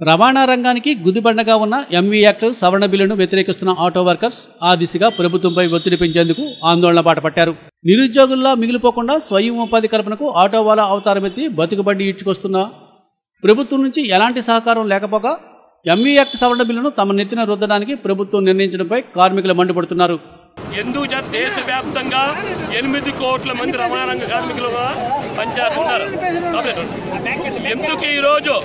రవాణా రంగానికి గుదిబండగా ఉన్న ఎంవీ యాక్ట్ సవరణ బిల్లును వ్యతిరేకిస్తున్న ఆటో వర్కర్స్ ఆ దిశగా ప్రభుత్వంపై ఒత్తిడి పెంచేందుకు ఆందోళన బాట పట్టారు నిరుద్యోగుల్లా మిగిలిపోకుండా స్వయం ఉపాధి కల్పనకు ఆటో వాళ్ళ అవతారమెత్తి బతుకుబండి ఈడ్చుకొస్తున్న ప్రభుత్వం నుంచి ఎలాంటి సహకారం లేకపోగా ఎంవీ యాక్ట్ సవరణ బిల్లును తమ నెత్తిన రుద్దడానికి ప్రభుత్వం నిర్ణయించడంపై కార్మికులు మండిపడుతున్నారు ఎందుకు చేత దేశవ్యాప్తంగా ఎనిమిది కోట్ల మంది రవాణా రంగ కార్మికులు పనిచేస్తున్నారు కాబట్టి ఎందుకు ఈరోజు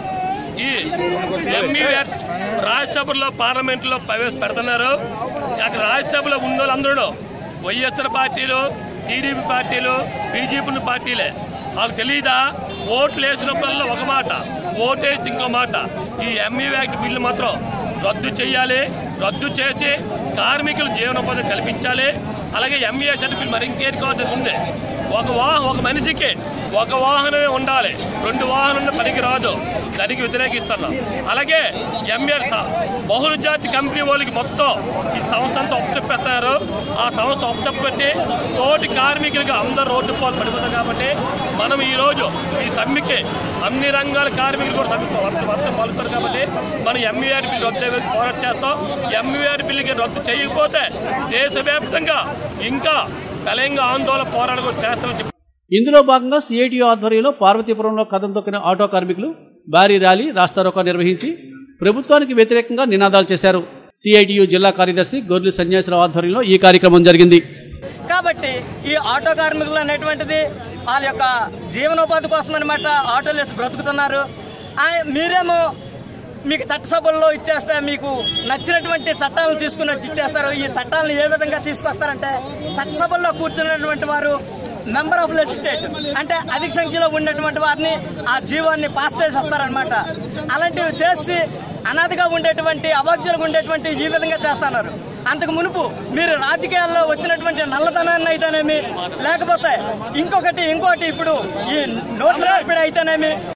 ఈ ఎంఈఎస్ రాజ్యసభలో పార్లమెంట్లో ప్రవేశపెడుతున్నారు అక్కడ రాజ్యసభలో ఉన్న వాళ్ళందరూ వైఎస్ఆర్ పార్టీలు టీడీపీ పార్టీలు బీజేపీ పార్టీలే మాకు తెలియదా ఓట్లు వేసినప్పుడల్లా ఒక మాట ఓటేసి ఇంకో మాట ఈ ఎంఈ యాక్ట్ బిల్లు మాత్రం రద్దు చేయాలి రద్దు చేసి కార్మికుల జీవనోపాధి కల్పించాలి అలాగే ఎంఏ సర్టిఫికేట్ మరి ఇంకేది కావాల్సి ఉంది ఒక వాహనం ఒక మనిషికి ఒక వాహనమే ఉండాలి రెండు వాహనాలు పనికి రాదు దానికి వ్యతిరేకిస్తున్నాం అలాగే ఎంఏ బహుళజాతి కంపెనీ వాళ్ళకి మొత్తం ఈ సంస్థ అంతా ఒప్పచెప్పేస్తున్నారు ఆ సంస్థ ఒప్పచెప్పబట్టి తోటి కార్మికులకి అందరు రోడ్డు పాలు పడిపోతారు కాబట్టి మనం ఈ రోజు ఈ సమ్మెకి అన్ని రంగాల కార్మికులు కూడా సమ్మె వర్త వర్త పాలుతారు కాబట్టి మనం ఎంఈఆర్ బిల్లు రద్దు అయ్యేందుకు పోరాటం చేస్తాం ఎంఈఆర్ బిల్లుకి రద్దు చేయకపోతే దేశవ్యాప్తంగా ఇంకా తెలంగాణ ఆందోళన పోరాటం కూడా చేస్తామని చెప్పి ఇందులో భాగంగా సిఐటియు ఆధ్వర్యంలో పార్వతీపురంలో కథం తొక్కిన ఆటో కార్మికులు భారీ ర్యాలీ రాస్తారోకా నిర్వహించి ప్రభుత్వానికి వ్యతిరేకంగా నినాదాలు చేశారు సిఐటియు జిల్లా కార్యదర్శి గొర్రెలు సన్యాసరావు ఆధ్వర్యంలో ఈ కార్యక్రమం జరిగింది కాబట్టి ఈ ఆటో కార్మికులు అనేటువంటిది వాళ్ళ యొక్క జీవనోపాధి కోసం అనమాట ఆటోలు వేసి బ్రతుకుతున్నారు ఆ- మీరేమో మీకు చట్టసభల్లో ఇచ్చేస్తే మీకు నచ్చినటువంటి చట్టాలను తీసుకుని వచ్చి ఇచ్చేస్తారు ఈ చట్టాలను ఏ విధంగా తీసుకొస్తారంటే చట్టసభల్లో కూర్చున్నటువంటి వారు మెంబర్ ఆఫ్ లెజిస్లేట్ అంటే అధిక సంఖ్యలో ఉన్నటువంటి వారిని ఆ జీవాన్ని పాస్ చేసేస్తారనమాట అలాంటివి చేసి అనాథగా ఉండేటువంటి అభాగ్యులుగా ఉండేటువంటి ఈ విధంగా చేస్తున్నారు అంతకు మునుపు మీరు రాజకీయాల్లో వచ్చినటువంటి నల్లతనాన్ని అయితేనేమి లేకపోతే ఇంకొకటి ఇంకోటి ఇప్పుడు ఈ నోట్ల మార్పిడి అయితేనేమి